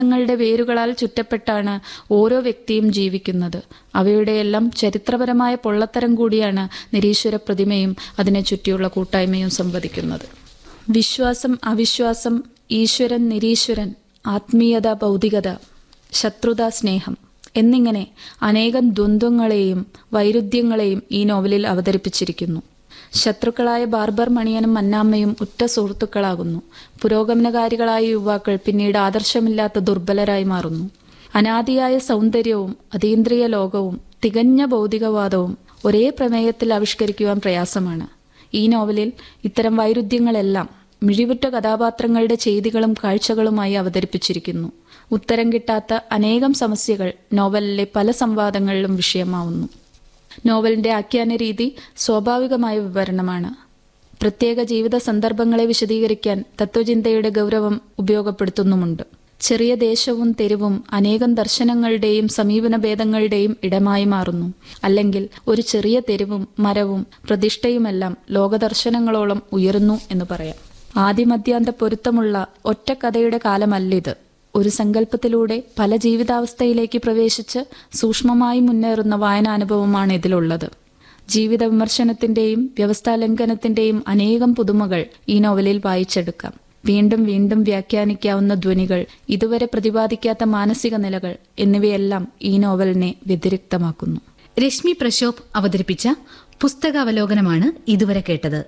ങ്ങളുടെ വേരുകളാൽ ചുറ്റപ്പെട്ടാണ് ഓരോ വ്യക്തിയും ജീവിക്കുന്നത് അവയുടെയെല്ലാം ചരിത്രപരമായ പൊള്ളത്തരം കൂടിയാണ് നിരീശ്വര പ്രതിമയും അതിനെ ചുറ്റിയുള്ള കൂട്ടായ്മയും സംവദിക്കുന്നത് വിശ്വാസം അവിശ്വാസം ഈശ്വരൻ നിരീശ്വരൻ ആത്മീയത ഭൗതികത ശത്രുത സ്നേഹം എന്നിങ്ങനെ അനേകം ദ്വന്ദ്വങ്ങളെയും വൈരുദ്ധ്യങ്ങളെയും ഈ നോവലിൽ അവതരിപ്പിച്ചിരിക്കുന്നു ശത്രുക്കളായ ബാർബർ മണിയനും മന്നാമ്മയും ഉറ്റ സുഹൃത്തുക്കളാകുന്നു പുരോഗമനകാരികളായ യുവാക്കൾ പിന്നീട് ആദർശമില്ലാത്ത ദുർബലരായി മാറുന്നു അനാദിയായ സൗന്ദര്യവും അതീന്ദ്രിയ ലോകവും തികഞ്ഞ ഭൗതികവാദവും ഒരേ പ്രമേയത്തിൽ ആവിഷ്കരിക്കുവാൻ പ്രയാസമാണ് ഈ നോവലിൽ ഇത്തരം വൈരുദ്ധ്യങ്ങളെല്ലാം മിഴിവുറ്റ കഥാപാത്രങ്ങളുടെ ചെയ്തികളും കാഴ്ചകളുമായി അവതരിപ്പിച്ചിരിക്കുന്നു ഉത്തരം കിട്ടാത്ത അനേകം സമസ്യകൾ നോവലിലെ പല സംവാദങ്ങളിലും വിഷയമാവുന്നു നോവലിന്റെ ആഖ്യാന രീതി സ്വാഭാവികമായ വിവരണമാണ് പ്രത്യേക ജീവിത സന്ദർഭങ്ങളെ വിശദീകരിക്കാൻ തത്വചിന്തയുടെ ഗൗരവം ഉപയോഗപ്പെടുത്തുന്നുമുണ്ട് ചെറിയ ദേശവും തെരുവും അനേകം ദർശനങ്ങളുടെയും സമീപന ഭേദങ്ങളുടെയും ഇടമായി മാറുന്നു അല്ലെങ്കിൽ ഒരു ചെറിയ തെരുവും മരവും പ്രതിഷ്ഠയുമെല്ലാം ലോകദർശനങ്ങളോളം ഉയർന്നു എന്ന് പറയാം ആദിമധ്യാന്ത പൊരുത്തമുള്ള ഒറ്റ കഥയുടെ കാലമല്ലിത് ഒരു സങ്കല്പത്തിലൂടെ പല ജീവിതാവസ്ഥയിലേക്ക് പ്രവേശിച്ച് സൂക്ഷ്മമായി മുന്നേറുന്ന വായനാനുഭവമാണ് ഇതിലുള്ളത് ജീവിത വിമർശനത്തിന്റെയും വ്യവസ്ഥാലംഘനത്തിന്റെയും അനേകം പുതുമകൾ ഈ നോവലിൽ വായിച്ചെടുക്കാം വീണ്ടും വീണ്ടും വ്യാഖ്യാനിക്കാവുന്ന ധ്വനികൾ ഇതുവരെ പ്രതിപാദിക്കാത്ത മാനസിക നിലകൾ എന്നിവയെല്ലാം ഈ നോവലിനെ വ്യതിരിക്തമാക്കുന്നു രശ്മി പ്രശോഭ് അവതരിപ്പിച്ച പുസ്തകാവലോകനമാണ് ഇതുവരെ കേട്ടത്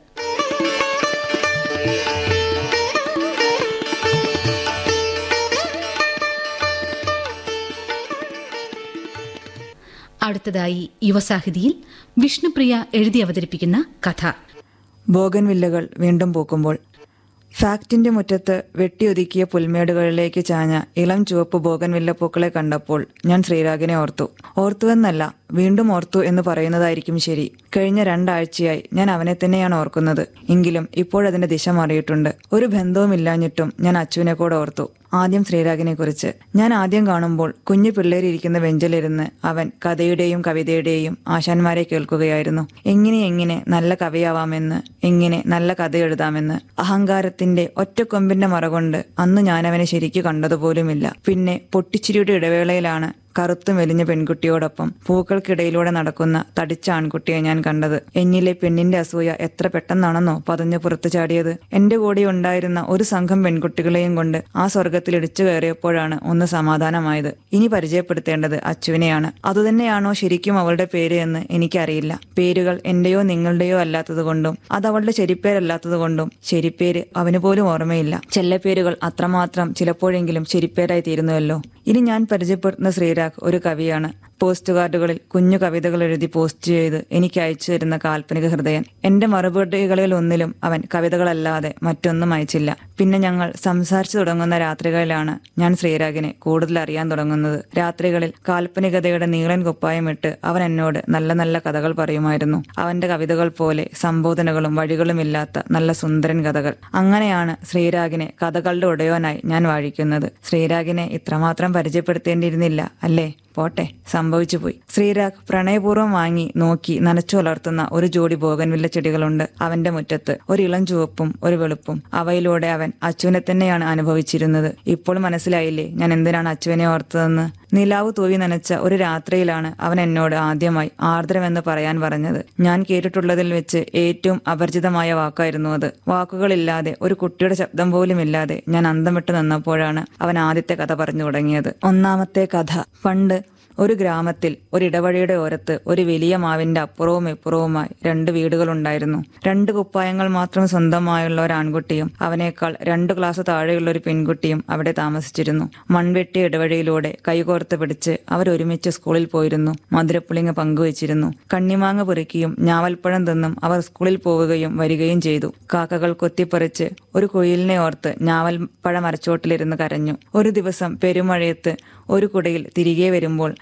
അടുത്തതായി യുവസാഹിതിയിൽ വിഷ്ണുപ്രിയ എഴുതി അവതരിപ്പിക്കുന്ന കഥ ബോഗൻവില്ലകൾ വീണ്ടും പൂക്കുമ്പോൾ ഫാക്ടിന്റെ മുറ്റത്ത് വെട്ടിയൊതുക്കിയ പുൽമേടുകളിലേക്ക് ചാഞ്ഞ ഇളം ചുവപ്പ് ബോഗൻവില്ല പൂക്കളെ കണ്ടപ്പോൾ ഞാൻ ശ്രീരാഗിനെ ഓർത്തു ഓർത്തുവെന്നല്ല വീണ്ടും ഓർത്തു എന്ന് പറയുന്നതായിരിക്കും ശരി കഴിഞ്ഞ രണ്ടാഴ്ചയായി ഞാൻ അവനെ തന്നെയാണ് ഓർക്കുന്നത് എങ്കിലും ഇപ്പോഴതിന്റെ ദിശ മാറിയിട്ടുണ്ട് ഒരു ബന്ധവുമില്ലാഞ്ഞിട്ടും ഞാൻ അച്ചുവിനെ കൂടെ ഓർത്തു ആദ്യം ശ്രീരാഗിനെ കുറിച്ച് ഞാൻ ആദ്യം കാണുമ്പോൾ കുഞ്ഞു പിള്ളേരിയ്ക്കുന്ന ബെഞ്ചിലിരുന്ന് അവൻ കഥയുടെയും കവിതയുടെയും ആശാന്മാരെ കേൾക്കുകയായിരുന്നു എങ്ങനെ എങ്ങനെ നല്ല കവിയാവാമെന്ന് എങ്ങനെ നല്ല കഥ എഴുതാമെന്ന് അഹങ്കാരത്തിന്റെ ഒറ്റക്കൊമ്പിന്റെ മറകൊണ്ട് അന്ന് ഞാൻ അവനെ ശരിക്കു കണ്ടതുപോലുമില്ല പിന്നെ പൊട്ടിച്ചിരിയുടെ ഇടവേളയിലാണ് കറുത്തു മെലിഞ്ഞ പെൺകുട്ടിയോടൊപ്പം പൂക്കൾക്കിടയിലൂടെ നടക്കുന്ന തടിച്ച ആൺകുട്ടിയെ ഞാൻ കണ്ടത് എന്നിലെ പെണ്ണിന്റെ അസൂയ എത്ര പെട്ടെന്നാണെന്നോ പതഞ്ഞു പുറത്തു ചാടിയത് എന്റെ കൂടെ ഉണ്ടായിരുന്ന ഒരു സംഘം പെൺകുട്ടികളെയും കൊണ്ട് ആ സ്വർഗത്തിൽ ഇടിച്ചു കയറിയപ്പോഴാണ് ഒന്ന് സമാധാനമായത് ഇനി പരിചയപ്പെടുത്തേണ്ടത് അച്ചുവിനെയാണ് അതുതന്നെയാണോ ശരിക്കും അവളുടെ പേര് എന്ന് എനിക്കറിയില്ല പേരുകൾ എന്റെയോ നിങ്ങളുടെയോ അല്ലാത്തതുകൊണ്ടും അത് അവളുടെ ശരിപ്പേരല്ലാത്തതുകൊണ്ടും ശരിപ്പേര് അവന് പോലും ഓർമ്മയില്ല ചെല്ലപ്പേരുകൾ അത്രമാത്രം ചിലപ്പോഴെങ്കിലും ശരിപ്പേരായി തീരുന്നുവല്ലോ ഇനി ഞാൻ പരിചയപ്പെടുത്തുന്ന ശ്രീരാഗ് ഒരു കവിയാണ് പോസ്റ്റ് കാർഡുകളിൽ കുഞ്ഞു കവിതകൾ എഴുതി പോസ്റ്റ് ചെയ്ത് എനിക്ക് അയച്ചു തരുന്ന കാൽപ്പനിക ഹൃദയൻ എന്റെ മറുപടികളിൽ ഒന്നിലും അവൻ കവിതകളല്ലാതെ മറ്റൊന്നും അയച്ചില്ല പിന്നെ ഞങ്ങൾ സംസാരിച്ചു തുടങ്ങുന്ന രാത്രികളിലാണ് ഞാൻ ശ്രീരാഗിനെ കൂടുതൽ അറിയാൻ തുടങ്ങുന്നത് രാത്രികളിൽ കാൽപ്പനികതയുടെ നീളൻ കുപ്പായമിട്ട് അവൻ എന്നോട് നല്ല നല്ല കഥകൾ പറയുമായിരുന്നു അവന്റെ കവിതകൾ പോലെ സംബോധനകളും വഴികളുമില്ലാത്ത നല്ല സുന്ദരൻ കഥകൾ അങ്ങനെയാണ് ശ്രീരാഗിനെ കഥകളുടെ ഉടയോനായി ഞാൻ വാഴിക്കുന്നത് ശ്രീരാഗിനെ ഇത്രമാത്രം പരിചയപ്പെടുത്തേണ്ടിയിരുന്നില്ല അല്ലേ പോട്ടെ സംഭവിച്ചു പോയി ശ്രീരാഗ് പ്രണയപൂർവ്വം വാങ്ങി നോക്കി നനച്ചു വളർത്തുന്ന ഒരു ജോഡി ബോഗൻവില്ല ചെടികളുണ്ട് അവന്റെ മുറ്റത്ത് ഒരു ഇളം ചുവപ്പും ഒരു വെളുപ്പും അവയിലൂടെ അവൻ അച്ചുവിനെ തന്നെയാണ് അനുഭവിച്ചിരുന്നത് ഇപ്പോൾ മനസ്സിലായില്ലേ ഞാൻ എന്തിനാണ് അച്ചുവിനെ ഓർത്തതെന്ന് നിലാവ് തൂവി നനച്ച ഒരു രാത്രിയിലാണ് അവൻ എന്നോട് ആദ്യമായി ആർദ്രമെന്ന് പറയാൻ പറഞ്ഞത് ഞാൻ കേട്ടിട്ടുള്ളതിൽ വെച്ച് ഏറ്റവും അപരിചിതമായ വാക്കായിരുന്നു അത് വാക്കുകളില്ലാതെ ഒരു കുട്ടിയുടെ ശബ്ദം പോലും ഇല്ലാതെ ഞാൻ അന്തം വിട്ട് നിന്നപ്പോഴാണ് അവൻ ആദ്യത്തെ കഥ പറഞ്ഞു തുടങ്ങിയത് ഒന്നാമത്തെ കഥ പണ്ട് ഒരു ഗ്രാമത്തിൽ ഒരിടവഴിയുടെ ഓരത്ത് ഒരു വലിയ മാവിന്റെ അപ്പുറവും ഇപ്പുറവുമായി രണ്ട് വീടുകളുണ്ടായിരുന്നു രണ്ട് കുപ്പായങ്ങൾ മാത്രം സ്വന്തമായുള്ള ഒരു ആൺകുട്ടിയും അവനേക്കാൾ രണ്ട് ക്ലാസ് താഴെയുള്ള ഒരു പെൺകുട്ടിയും അവിടെ താമസിച്ചിരുന്നു മൺവെട്ടിയ ഇടവഴിയിലൂടെ കൈകോർത്ത് പിടിച്ച് അവരൊരുമിച്ച് സ്കൂളിൽ പോയിരുന്നു മധുരപ്പുളിങ്ങ പങ്കുവച്ചിരുന്നു കണ്ണിമാങ്ങ പെറുക്കിയും ഞാവൽപ്പഴം തിന്നും അവർ സ്കൂളിൽ പോവുകയും വരികയും ചെയ്തു കാക്കകൾ കൊത്തിപ്പറിച്ച് ഒരു കുയിലിനെ ഓർത്ത് ഞാവൽപ്പഴ മരച്ചോട്ടിലിരുന്ന് കരഞ്ഞു ഒരു ദിവസം പെരുമഴയത്ത് ഒരു കുടയിൽ തിരികെ വരുമ്പോൾ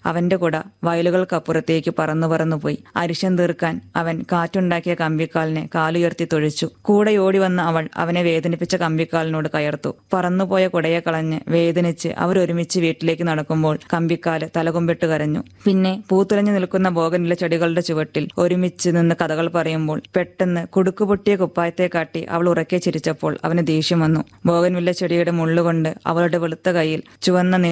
അവന്റെ കുട വയലുകൾക്കപ്പുറത്തേക്ക് പറന്നു പറന്നു പോയി അരിശം തീർക്കാൻ അവൻ കാറ്റുണ്ടാക്കിയ കമ്പിക്കാലിനെ കാലുയർത്തി തൊഴിച്ചു കൂടെ ഓടി വന്ന അവൾ അവനെ വേദനിപ്പിച്ച കമ്പിക്കാലിനോട് കയർത്തു പറന്നുപോയ കുടയെ കളഞ്ഞ് വേദനിച്ച് അവരൊരുമിച്ച് വീട്ടിലേക്ക് നടക്കുമ്പോൾ കമ്പിക്കാല് തലകുമ്പിട്ട് കരഞ്ഞു പിന്നെ പൂത്തുലഞ്ഞു നിൽക്കുന്ന ബോഗനിലെ ചെടികളുടെ ചുവട്ടിൽ ഒരുമിച്ച് നിന്ന് കഥകൾ പറയുമ്പോൾ പെട്ടെന്ന് കുടുക്കുപൊട്ടിയ കുപ്പായത്തെ കാട്ടി അവൾ ഉറക്കെ ചിരിച്ചപ്പോൾ അവന് ദേഷ്യം വന്നു ബോഗൻവില്ല ചെടിയുടെ മുള്ളുകൊണ്ട് അവളുടെ വെളുത്ത കൈയിൽ ചുവന്ന